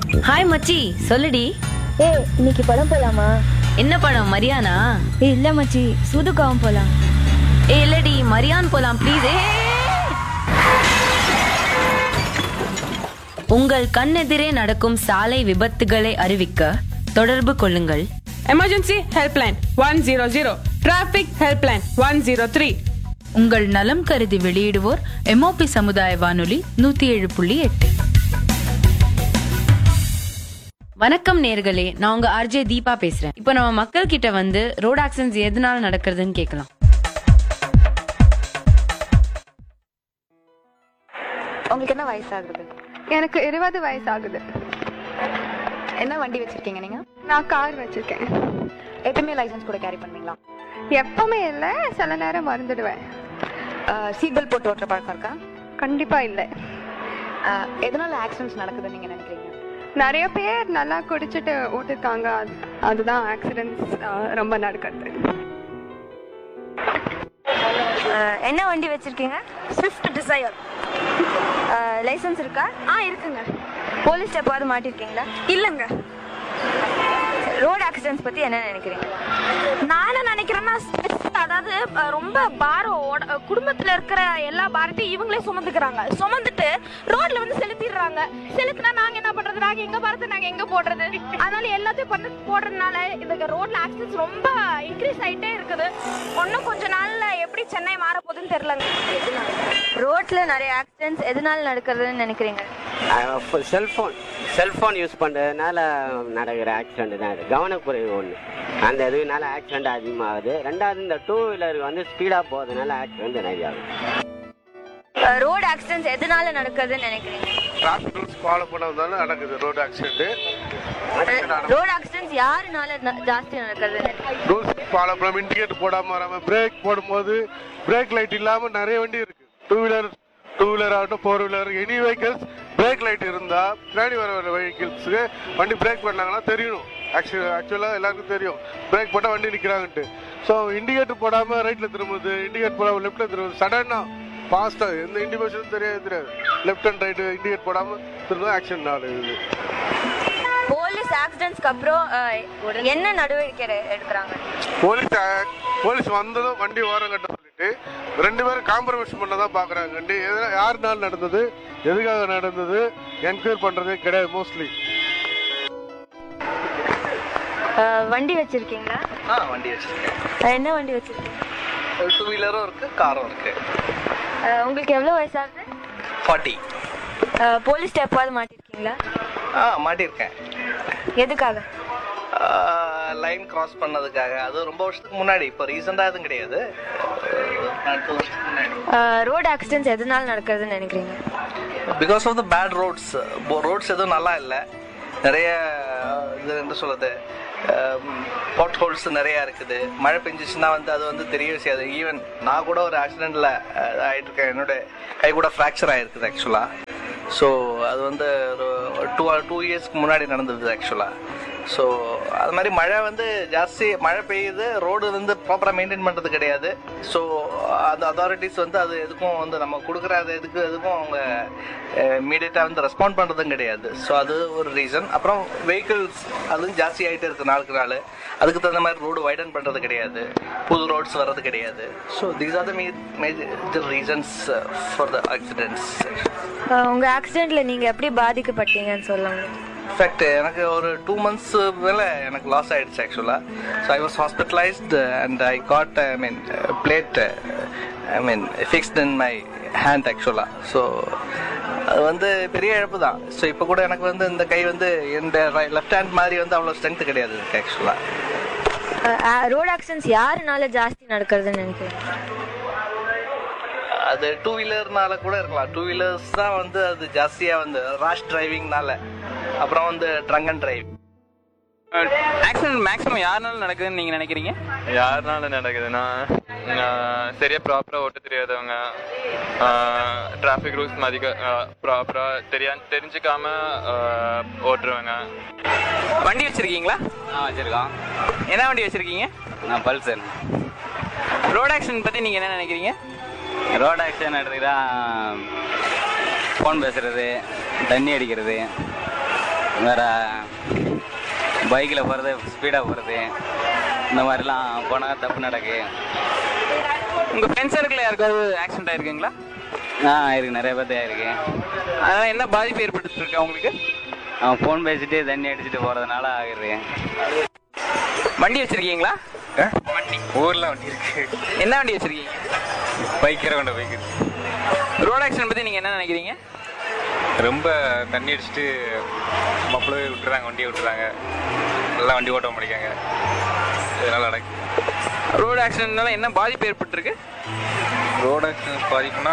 Hi மச்சி சொல்லுடி ஏய் இன்னைக்கு படம் போலாமா என்ன படம் மரியானா ஏய் இல்ல மச்சி சூதுக்காவும் போலாம் ஏ இல்லடி மரியான் போலாம் ப்ளீஸ் ஏ உங்கள் கண்ணெதிரே நடக்கும் சாலை விபத்துகளை அறிவிக்க தொடர்பு கொள்ளுங்கள் emergency helpline one zero zero traffic helpline one zero three உங்கள் நலம் கருதி வெளியிடுவோர் எம்ஓபி சமுதாய வானொலி நூத்தி ஏழு புள்ளி எட்டு வணக்கம் நேர்களே நான் உங்க ஆர்ஜே தீபா பேசுறேன் இப்போ நம்ம மக்கள் கிட்ட வந்து ரோட் ஆக்சிடென்ட்ஸ் எதனால நடக்கிறதுன்னு கேட்கலாம் உங்களுக்கு என்ன வயசாகுது எனக்கு இருபது வயசு ஆகுது என்ன வண்டி வச்சிருக்கீங்க நீங்க நான் கார் வச்சிருக்கேன் எப்பவுமே லைசென்ஸ் கூட கேரி பண்ணுவீங்களா எப்பவுமே இல்லை சில நேரம் மறந்துடுவேன் சீட் பெல்ட் போட்டு ஓட்டுற பழக்கம் இருக்கா கண்டிப்பா இல்லை அஹ், எதனால ஆக்சிடென்ட்ஸ் நடக்குதுன்னு நீங்க நினைக்கிறீங்க நிறைய பேர் நல்லா குடிச்சிட்டு ஓட்டிருக்காங்க அது- அதுதான் ஆக்சிடென்ட்ஸ் ரொம்ப நடக்கிறது என்ன வண்டி வச்சிருக்கீங்க ஸ்விஃப்ட் டிசைர் லைசென்ஸ் இருக்கா ஆ இருக்குங்க போலீஸ் எப்போது மாட்டிருக்கீங்களா இல்லைங்க ரோட் ஆக்சிடென்ட்ஸ் பத்தி என்ன நினைக்கிறீங்க நான் என்ன நினைக்கிறேன்னா stress, அதாவது அஹ், ரொம்ப பாரம் ஓட- குடும்பத்துல இருக்கிற எல்லா பாரத்தையும் இவங்களே சுமந்துக்கிறாங்க சுமந்துட்டு ரோட்ல வந்து செலுத்திடுறாங்க செலுத்தினா நாங்க என்ன பண்றது நாங்க எங்க பாரத்தை நாங்க எங்க போடுறது அதனால எல்லாத்தையும் பண்ணி போடுறதுனால இந்த ரோட்ல ஆக்சிடென்ட்ஸ் ரொம்ப இன்க்ரீஸ் ஆயிட்டே இருக்குது இன்னும் கொஞ்ச நாள்ல எப்படி சென்னை மாற போகுதுன்னு தெரியலங்க ரோட்ல நிறைய ஆக்சிடென்ட்ஸ் எதனால நடக்கிறதுன்னு நினைக்கிறீங்க செல்ஃபோன் செல்ஃபோன் யூஸ் பண்ணுறதுனால நடக்கிற ஆக்சிடென்ட் தான் இது கவனக்குறைவு ஒன்று அந்த இதுனால ஆக்சிடென்ட் அதிகமாகுது ரெண்டாவது இந்த டூ வீலருக்கு வந்து ஸ்பீடாக போகிறதுனால ஆக்சிடென்ட் நிறைய ஆகுது ரோட் ஆக்சிடென்ட்ஸ் எதனால நடக்கிறதுன்னு நினைக்கிறீங்க டிராஃபிக் ரூல்ஸ் ஃபாலோ பண்ணாதனால நடக்குது ரோடு ஆக்சிடென்ட் ரோட் ஆக்சிடென்ட்ஸ் யாருனால ந- ஜாஸ்தி நடக்கிறதுன்னு நினைக்கிறீங்க ரூல்ஸ் ஃபாலோ பண்ணாம இண்டிகேட்டர் போடாம வராம பிரேக் போடும்போது பிரேக் லைட் இல்லாம நிறைய வண்டி இருக்கு டூ வீலர் டூ வீலர் ஆகட்டும் four wheeler any vehicles brake light இருந்தா பின்னாடி வர வெஹிக்கிள்ஸுக்கு வண்டி பிரேக் பண்ணாங்கன்னா தெரியணும் ஆக்சுவலா ஆக்சுவலாக எல்லாருக்கும் தெரியும் பிரேக் போட்டால் வண்டி நிற்கிறாங்கன்ட்டு ஸோ இண்டிகேட்டர் போடாமல் ரைட்டில் திரும்புது இண்டிகேட் போடாமல் லெஃப்ட்டில் திரும்புது சடனாக ஃபாஸ்ட்டாக எந்த இண்டிகேஷனும் தெரியாது தெரியாது லெஃப்ட் அண்ட் ரைட்டு இண்டிகேட் போடாமல் திரும்ப ஆக்சிடென்ட் ஆகுது போலீஸ் ஆக்சிடென்ட்ஸ்க்கு அப்புறம் அஹ், என்ன நடவடிக்கை எடு- எடுக்கிறாங்க போலீஸ் ஆ- போலீஸ் வந்ததும் வண்டி ஓரம் கட்ட சொல்லிட்டு ரெண்டு பேரும் காம்ப்ரமைஸ் பண்ண தான் பாக்குறாங்க வண்டி எதுனா யாருனால நடந்தது எதுக்காக நடந்தது என்கொயர் பண்றதே கிடையாது மோஸ்ட்லி அஹ், வண்டி வச்சிருக்கீங்களா ஆ வண்டி வச்சிருக்கேன் அஹ், என்ன வண்டி வச்சிருக்கீங்க டூ வீலரும் இருக்கு காரும் இருக்கு அஹ், உங்களுக்கு எவ்வளவு வயசாகுது ஃபார்ட்டி போலீஸ் எப்போது மாட்டிருக்கீங்களா ஆ மாட்டியிருக்கேன் எதுக்காக லைன் கிராஸ் பண்ணதுக்காக அது ரொம்ப வருஷத்துக்கு முன்னாடி இப்போ ரீசெண்டாக எதுவும் கிடையாது டூ வருஷத்துக்கு முன்னாடி ரோட் ஆக்சிடென்ட்ஸ் எதனால நடக்கிறதுன்னு நினைக்கிறீங்க because of the bad roads roads எதுவும் நல்லா இல்லை நிறைய இது என்ன சொல்றது பாட் ஹோல்ஸ் நிறைய இருக்குது மழை பெஞ்சிச்சுன்னா வந்து அது வந்து தெரிய செய்யாது ஈவன் நான் கூட ஒரு ஆக்சிடென்ட்ல ஆயிட்டு இருக்கேன் என்னோட கை கூட ஃப்ராக்சர் ஆயிருக்குது ஆக்சுவலா ஸோ அது வந்து ஒரு டூ டூ இயர்ஸ்க்கு முன்னாடி நடந்தது ஆக்சுவலா ஸோ அது மாதிரி மழை வந்து ஜாஸ்தி மழை பெய்யுது ரோடு வந்து ப்ராப்பராக மெயின்டைன் பண்ணுறது கிடையாது ஸோ அந்த அத்தாரிட்டிஸ் வந்து அது எதுக்கும் வந்து நம்ம கொடுக்குற அது எதுக்கு எதுக்கும் அவங்க இமீடியட்டாக வந்து ரெஸ்பாண்ட் பண்ணுறதும் கிடையாது ஸோ அது ஒரு ரீசன் அப்புறம் வெஹிக்கிள்ஸ் அதுவும் ஜாஸ்தி ஆகிட்டே இருக்கு நாளுக்கு நாள் அதுக்கு தகுந்த மாதிரி ரோடு வைடன் பண்ணுறது கிடையாது புது ரோட்ஸ் வர்றது கிடையாது so these are the major reasons for the accidents ah, உங்க ஆக்சிடென்ட்ல நீங்க எப்படி பாதிக்கப்பட்டீங்கன்னு சொல்ல முடியும் இன்ஃபேக்ட் எனக்கு ஒரு டூ மந்த்ஸ் மேலே எனக்கு லாஸ் ஆயிடுச்சு ஆக்சுவலாக so I was hospitalised and I got I mean plate I mean fixed in my hand ஆக்சுவலாக ஸோ அது வந்து பெரிய இழப்பு தான் ஸோ இப்போ கூட எனக்கு வந்து இந்த கை வந்து இந்த லெஃப்ட் ஹேண்ட் மாதிரி வந்து அவ்வளோ ஸ்ட்ரென்த் கிடையாது இருக்கு ஆக்சுவலாக ரோட் ஆக்சிடென்ட்ஸ் யாருனால ஜாஸ்தி நடக்கிறதுன்னு நினைக்கிறீங்க அது டூ வீலர்னால கூட இருக்கலாம் டூ வீலர்ஸ் தான் வந்து அது ஜாஸ்தியாக வந்து ராஷ் டிரைவிங்னால அப்புறம் வந்து drunk and drive accident maximum யாருனால நடக்குதுன்னு நீங்க நினைக்கிறீங்க யாருனால நடக்குதுன்னா ஆஹ் சரியா ப்ராப்பரா ஓட்ட தெரியாதவங்க டிராஃபிக் ரூல்ஸ் மதிக்க ப்ராப்பரா தெரியா தெரிஞ்சுக்காம ஆஹ் ஓட்டுறவங்க வண்டி வச்சிருக்கீங்களா ஆ வச்சிருக்கோம் என்ன வண்டி வச்சிருக்கீங்க நான் பல்சர் ரோட் ஆக்சிடென்ட் பத்தி நீங்க என்ன நினைக்கிறீங்க ரோட் ஆக்சிடென்ட் எடுத்துக்கிட்டா ஃபோன் பேசுறது தண்ணி அடிக்கிறது வேற பைக்கில் போகிறது ஸ்பீடாக போகிறது இந்த மாதிரிலாம் போனால் தப்பு நடக்கு உங்க ஃப்ரெண்ட்ஸ் சர்க்கிள் யாருக்காவது ஆக்சிடென்ட் ஆயிருக்குங்களா ஆ இருக்கு நிறைய பேர்த்து இருக்கு அதனால என்ன பாதிப்பு ஏற்படுத்திட்டு இருக்கு உங்களுக்கு அவன் ஃபோன் பேசிட்டு தண்ணி அடிச்சுட்டு போகிறதுனால ஆகுது வண்டி வச்சிருக்கீங்களா ஊர்ல வண்டி இருக்கு என்ன வண்டி வச்சிருக்கீங்க பைக்கரை கொண்ட பைக் இருக்கு ரோட் ஆக்சிடென்ட் பத்தி நீங்க என்ன நினைக்கிறீங்க ரொம்ப தண்ணி அடிச்சுட்டு மப்பிளவே விட்டுறாங்க வண்டியை விட்டுறாங்க நல்லா வண்டி ஓட்ட முடியாங்க இதனால நடக்கு ரோடு ஆக்சிடென்ட்னால என்ன பாதிப்பு ஏற்பட்டிருக்கு ரோடு ஆக்சிடென்ட் பாதிப்புனா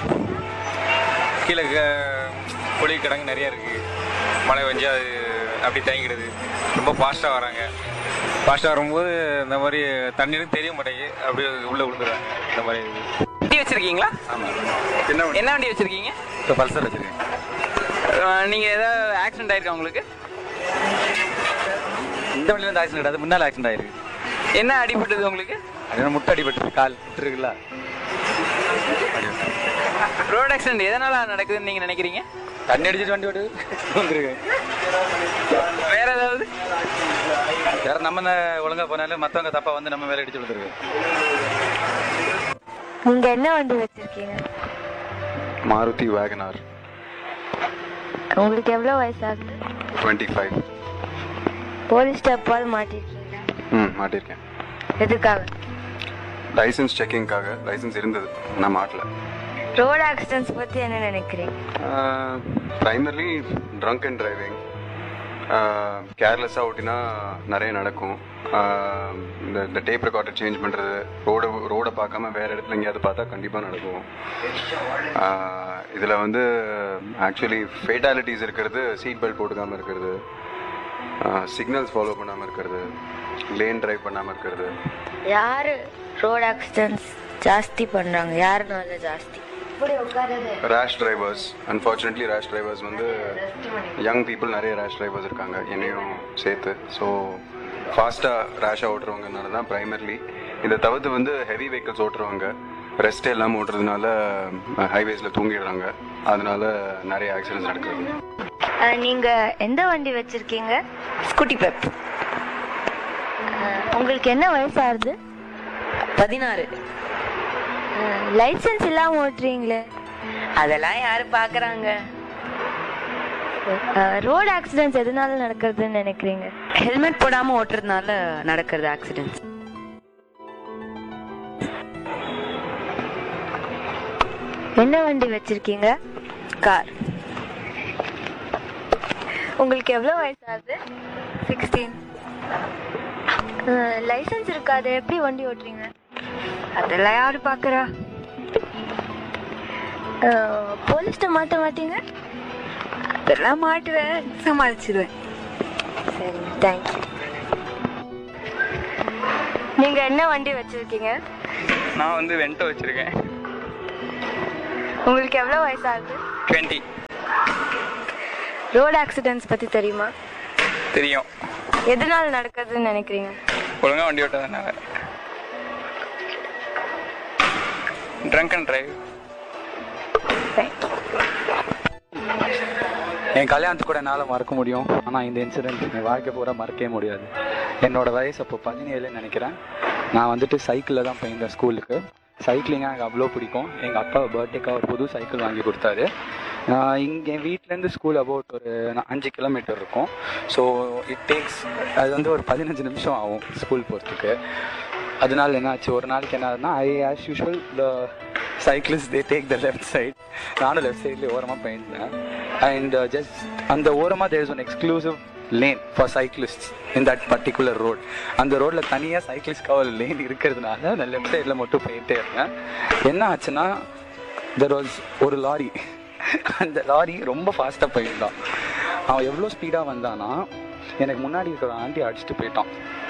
கீழே க- குழி கிடங்கு நிறைய இருக்கு மழை பெஞ்சு அது அப்படி தேங்கிடுது ரொம்ப ஃபாஸ்ட்டாக வராங்க ஃபாஸ்ட்டாக வரும்போது இந்த மாதிரி தண்ணியும் தெரிய மாட்டேங்குது அப்படியே உள்ளே விழுந்துறாங்க இந்த மாதிரி இது வண்டி வச்சிருக்கீங்களா என்ன என்ன வண்டி வச்சிருக்கீங்க இப்போ பல்சர் வச்சிருக்கேன் அஹ் நீங்க ஏதாவது ஆக்சிடென்ட் ஆயிருக்கா உங்களுக்கு இந்த வண்டியில இருந்து ஆக்சிடென்ட் கிடையாது முன்னால் ஆக்சிடென்ட் ஆயிருக்கு என்ன அடிபட்டது உங்களுக்கு அது முட்டை அடிபட்டு கால் முட்டு இருக்குல்ல ரோட் ஆக்சிடென்ட் எதனால நடக்குதுன்னு நீங்க நினைக்கிறீங்க தண்ணி அடிச்சிட்டு வண்டி ஓட்டு வந்துருக்கு வேற ஏதாவது வேற நம்ம என்ன ஒழுங்கா போனாலும் மத்தவங்க தப்பா வந்து நம்ம மேல அடிச்சு விழுந்துருக்கு நீங்க என்ன வண்டி வச்சிருக்கீங்க மாருதி வேகனார் உங்களுக்கு எவ்வளவு வயசாகுது டுவெண்ட்டி ஃபைவ் போலீஸ் ஸ்டெப்பால் மாட்டிருக்கீங்க ம் மாட்டியிருக்கேன் எதுக்காக லைசன்ஸ் செக்கிங்காக லைசன்ஸ் இருந்தது நான் மாட்டல ரோட் ஆக்சிடென்ட்ஸ் பத்தி என்ன நினைக்கிறீங்க ப்ரைமர்லி ட்ரங்க் அண்ட் டிரைவிங் கேர்லெஸ்ஸாக ஓட்டினா நிறைய நடக்கும் ஆஹ் இந்த இந்த டேப் ரெக்கார்டர் சேஞ்ச் பண்ணுறது ரோட ரோடை பார்க்காம வேறு இடத்துல எங்கேயாவது பார்த்தா கண்டிப்பாக நடக்கும் இதில் வந்து ஆக்சுவலி ஃபேட்டாலிட்டிஸ் இருக்கிறது சீட் பெல்ட் போட்டுக்காமல் இருக்கிறது சிக்னல்ஸ் ஃபாலோ பண்ணாமல் இருக்கிறது லேன் டிரைவ் பண்ணாமல் இருக்கிறது யாரு ரோட் ஆக்சிடென்ட்ஸ் ஜாஸ்தி பண்றாங்க யாருனால ஜாஸ்தி இப்படி உட்காருது rash drivers unfortunately rash drivers வந்து யங் பீப்புள் நிறைய ரேஷ் டிரைவர்ஸ் இருக்காங்க என்னையும் சேர்த்து ஸோ ஃபாஸ்ட்டாக ரேஷாக ஓட்டுறவங்கனால தான் ப்ரைமர்லி இதை தவிர்த்து வந்து ஹெவி வெஹிக்கிள்ஸ் ஓட்டுறவங்க ரெஸ்ட்டே இல்லாமல் ஓட்டுறதுனால ஹைவேஸில் தூங்கிடுறாங்க அதனால நிறைய ஆக்சிடென்ட்ஸ் நடக்குது அஹ், நீங்க எந்த வண்டி வச்சிருக்கீங்க ஸ்கூட்டி பெப் உங்களுக்கு என்ன வயசாகுது பதினாறு லைசென்ஸ் இல்லாம ஓட்டுறீங்களே அதெல்லாம் யாரு பாக்குறாங்க ரோட் ஆக்சிடென்ட்ஸ் எதனால நடக்கிறதுன்னு நினைக்கிறீங்க ஹெல்மெட் போடாம ஓட்டுறதுனால நடக்கிறது ஆக்சிடென்ட் என்ன வண்டி வச்சிருக்கீங்க கார் உங்களுக்கு எவ்வளோ வயசாகுது சிக்ஸ்டீன் லைசென்ஸ் இருக்காது எப்படி வண்டி ஓட்டுறீங்க அதெல்லாம் யாரு பார்க்குறா போலீஸ்ட்ட மாட்ட மாட்டீங்க அதெல்லாம் மாட்டுவேன் சமாளிச்சிடுவேன் சரி தேங்க்யூ நீங்க என்ன வண்டி வச்சிருக்கீங்க நான் வந்து வென்டோ வச்சிருக்கேன் உங்களுக்கு எவ்வளோ வயசாகுது டுவெண்ட்டி ரோட் ஆக்சிடென்ட்ஸ் பத்தி தெரியுமா தெரியும் எதனால நடக்குதுன்னு நினைக்கிறீங்க ஒழுங்கா வண்டி ஓட்டாதனால ட்ரங்க் அண்ட் டிரைவ் என் கல்யாணத்து கூட என்னால் மறக்க முடியும் ஆனால் இந்த இன்சிடென்ட் என் வாழ்க்கை பூரா மறக்கவே முடியாது என்னோட வயசு அப்போ பதினேழுன்னு நினைக்கிறேன் நான் வந்துட்டு சைக்கிளில் தான் போயிருந்தேன் ஸ்கூலுக்கு சைக்கிளிங் எனக்கு அவ்வளோ பிடிக்கும் எங்கள் அப்பா பர்த்டேக்காக ஒரு புது சைக்கிள் வாங்கி கொடுத்தாரு இங்கே என் வீட்டிலேருந்து ஸ்கூல் அபவுட் ஒரு நா- அஞ்சு கிலோமீட்டர் இருக்கும் ஸோ இட் டேக்ஸ் அது வந்து ஒரு பதினஞ்சு நிமிஷம் ஆகும் ஸ்கூல் போகிறதுக்கு அதனால என்னாச்சு ஒரு நாளைக்கு என்ன ஆகுதுன்னா I as usual the cyclist they take the left side நானும் லெஃப்ட் சைட்லேயே ஓரமாக போயிருந்தேன் அண்ட் ஜஸ்ட் அந்த ஓரமாக there is one exclusive lane for cyclist in that particular road அந்த ரோட்டில் தனியாக சைக்கிளிஸ்ட்காக ஒரு லேன் இருக்கிறதுனால நான் லெஃப்ட் சைடில் மட்டும் போயிட்டே இருந்தேன் என்ன ஆச்சுன்னா தெர் வாஸ் ஒரு லாரி அந்த லாரி ரொம்ப ஃபாஸ்ட்டாக போயிருந்தான் அவன் எவ்வளோ ஸ்பீடாக வந்தானா எனக்கு முன்னாடி இருக்கிற ஆண்டி அடிச்சுட்டு போயிட்டான்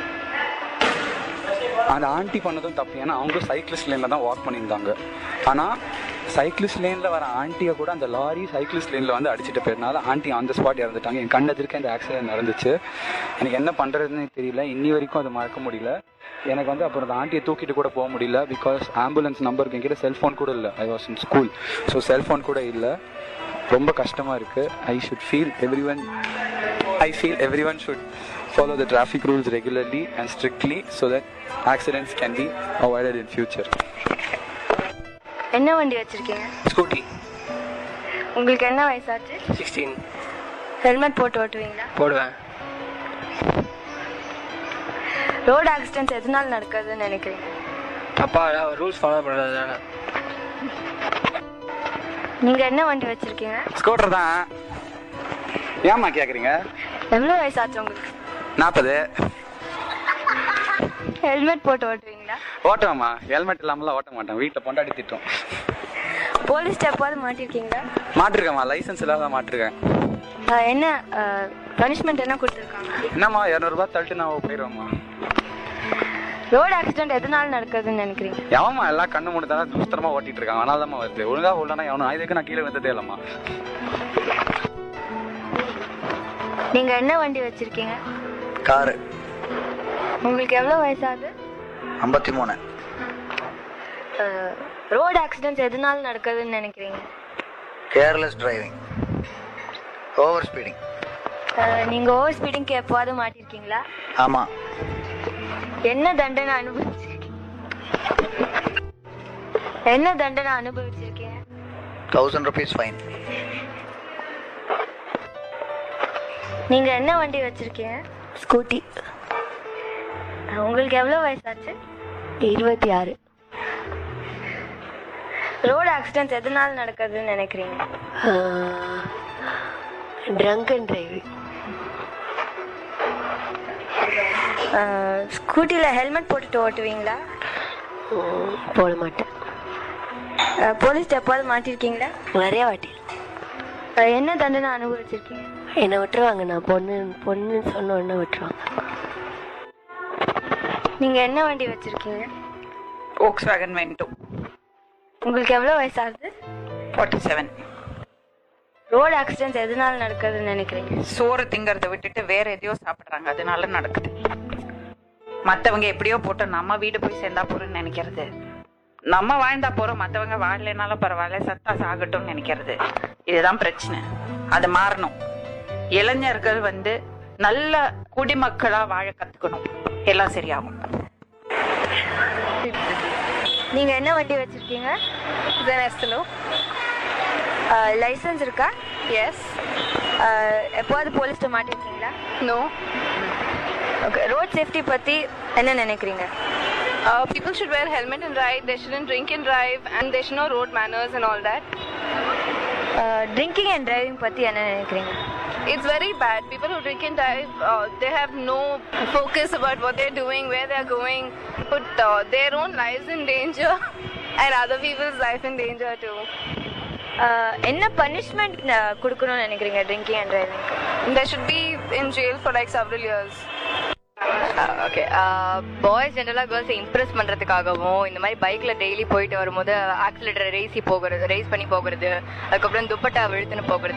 அந்த ஆண்டி பண்ணதும் தப்பு ஏன்னா அவங்களும் சைக்கிளிஸ்ட் லேனில் தான் வாக் பண்ணியிருந்தாங்க ஆனால் சைக்கிளிஸ்ட் லேனில் வர ஆண்டியை கூட அந்த லாரி சைக்கிளிஸ்ட் லேனில் வந்து அடிச்சுட்டு போயிருந்தால ஆண்டி அந்த ஸ்பாட் இறந்துட்டாங்க என் கண்ணெதிர்க்க இந்த ஆக்சிடென்ட் நடந்துச்சு எனக்கு என்ன பண்ணுறதுன்னு தெரியல இன்னி வரைக்கும் அதை மறக்க முடியல எனக்கு வந்து அப்புறம் அந்த ஆண்டியை தூக்கிட்டு கூட போக முடியல பிகாஸ் ஆம்புலன்ஸ் நம்பருக்கு என்கிட்ட செல்ஃபோன் கூட இல்லை I was in school so cellphone கூட இல்லை ரொம்ப கஷ்டமாக இருக்குது I should feel everyone I feel everyone should follow the traffic rules regularly and strictly so that accidents can be avoided in future. என்ன வண்டி வச்சிருக்கீங்க ஸ்கூட்டி உங்களுக்கு என்ன வயசாச்சு சிக்ஸ்டீன் ஹெல்மெட் போட்டு ஓட்டுவீங்களா போடுவேன் ரோடு ஆக்சிடென்ட்ஸ் எதனால நடக்குதுன்னு நினைக்கிறீங்க அப்பா ரூல்ஸ் ஃபாலோ பண்ணுறதுனால நீங்க என்ன வண்டி வச்சிருக்கீங்க ஸ்கூட்டர் தான் ஏம்மா கேட்குறீங்க எவ்வளவு வயசாச்சு உங்களுக்கு நாற்பது ஹெல்மெட் போட்டு ஓட்டுவீங்களா ஓட்டுவேம்மா ஹெல்மெட் இல்லாமலாம் ஓட்ட மாட்டேன் வீட்டில் பொண்டாடி திட்டம் போலீஸ் ஸ்டெப்பாவது மாட்டிருக்கீங்களா மாட்டிருக்கேம்மா லைசன்ஸ் இல்லாத மாட்டிருக்கேன் ஆஹ் என்ன பனிஷ்மெண்ட் என்ன கொடுத்துருக்காங்க என்னம்மா இரநூறுபா தள்ளிட்டு நான் போயிடுவேம்மா ரோடு ஆக்சிடென்ட் எதனால நடக்குதுன்னு நினைக்கிறீங்க எவன்மா எல்லாம் கண்ணு மூணு தானே துஸ்தரமா ஓட்டிட்டு இருக்காங்க அதனால தான் வருது ஒழுங்கா உள்ளனா எவனும் இதுக்கு நான் கீழே வந்ததே இல்லம்மா நீங்க என்ன வண்டி வச்சிருக்கீங்க காரு உங்களுக்கு எவ்வளவு வயசாகுது ஐம்பத்தி மூணு ரோடு ஆக்சிடென்ட்ஸ் எதனால நடக்குதுன்னு நினைக்கிறீங்க careless driving over speeding ah நீங்க ஓவர் ஸ்பீடிங்க்கு எப்போவாது மாட்டிருக்கீங்களா ஆமாம் என்ன தண்டனை அனுபவிச்சிருக்கீங்க என்ன தண்டனை அனுபவிச்சிருக்கீங்க தௌசண்ட் ருபீஸ் ஃபைன் நீங்க என்ன வண்டி வச்சிருக்கீங்க ஸ்கூட்டி உங்களுக்கு எவ்வளவு வயசாச்சு இருபத்தி ஆறு ரோடு ஆக்சிடென்ட் எதனால நடக்குதுன்னு நினைக்கிறீங்க ட்ரங்க் அண்ட் டிரைவிங் ஸ்கூட்டியில் ஹெல்மெட் போட்டுட்டு ஓட்டுவீங்களா போட மாட்டேன் போலீஸ் எப்போது மாட்டிருக்கீங்களா நிறைய வாட்டி அஹ் என்ன தண்டனை அனுபவிச்சிருக்கீங்க என்னை விட்டுருவாங்க நான் பொண்ணு பொண்ணுன்னு சொன்ன உடனே விட்டுருவாங்க நீங்க என்ன வண்டி வச்சிருக்கீங்க ஓக்ஸ் வேகன் வென்டோ உங்களுக்கு எவ்வளவு வயசாகுது ஃபார்ட்டி செவன் ரோடு ஆக்சிடென்ட் எதனால நடக்குதுன்னு நினைக்கிறீங்க சோறு திங்கறத விட்டுட்டு வேற எதையோ சாப்பிடுறாங்க அதனால நடக்குது மத்தவங்க எப்படியோ போட்டு நம்ம வீடு போய் சேர்ந்தா போறோம்னு நினைக்கிறது நம்ம வாழ்ந்தா போறோம் மத்தவங்க வாழலைனாலும் பரவாயில்ல சத்தா சாகட்டும்னு நினைக்கிறது இதுதான் பிரச்சனை அது மாறணும் இளைஞர்கள் வந்து நல்ல குடிமக்களா வாழ கத்துக்கணும் எல்லாம் சரியாகும் நீங்க என்ன வண்டி வச்சிருக்கீங்க ஜெனஸ்டலோ லைசன்ஸ் இருக்கா எஸ் எப்போது போலீஸ்ட்ட மாட்டிருக்கீங்களா நோ ஓகே ரோட் சேஃப்டி பத்தி என்ன நினைக்கிறீங்க Uh, people should wear helmet and ride. They shouldn't drink and drive, and they should know road manners and all that. Drinking and driving பத்தி என்ன நினைக்கிறீங்க It's very bad. People who drink and drive, uh, they have no focus about what they're doing, where they're going, put uh, their own lives in danger, and other people's life in danger too. Uh, என்ன punishment கொடுக்கணும்னு நினைக்கிறீங்க drinking and டிரைவிங்க்கு They should be in jail for like several years. Okay boys ஜென்ரலாக கேர்ள்ஸை Impress பண்ணுறதுக்காகவும் இந்த மாதிரி பைக்கில் daily போயிட்டு வரும்போது ஆக்சிலேட்டரை ரேசி போகிறது ரேஸ் பண்ணி போகிறது அதுக்கப்புறம் துப்பட்டா விழுத்துன்னு போகிறது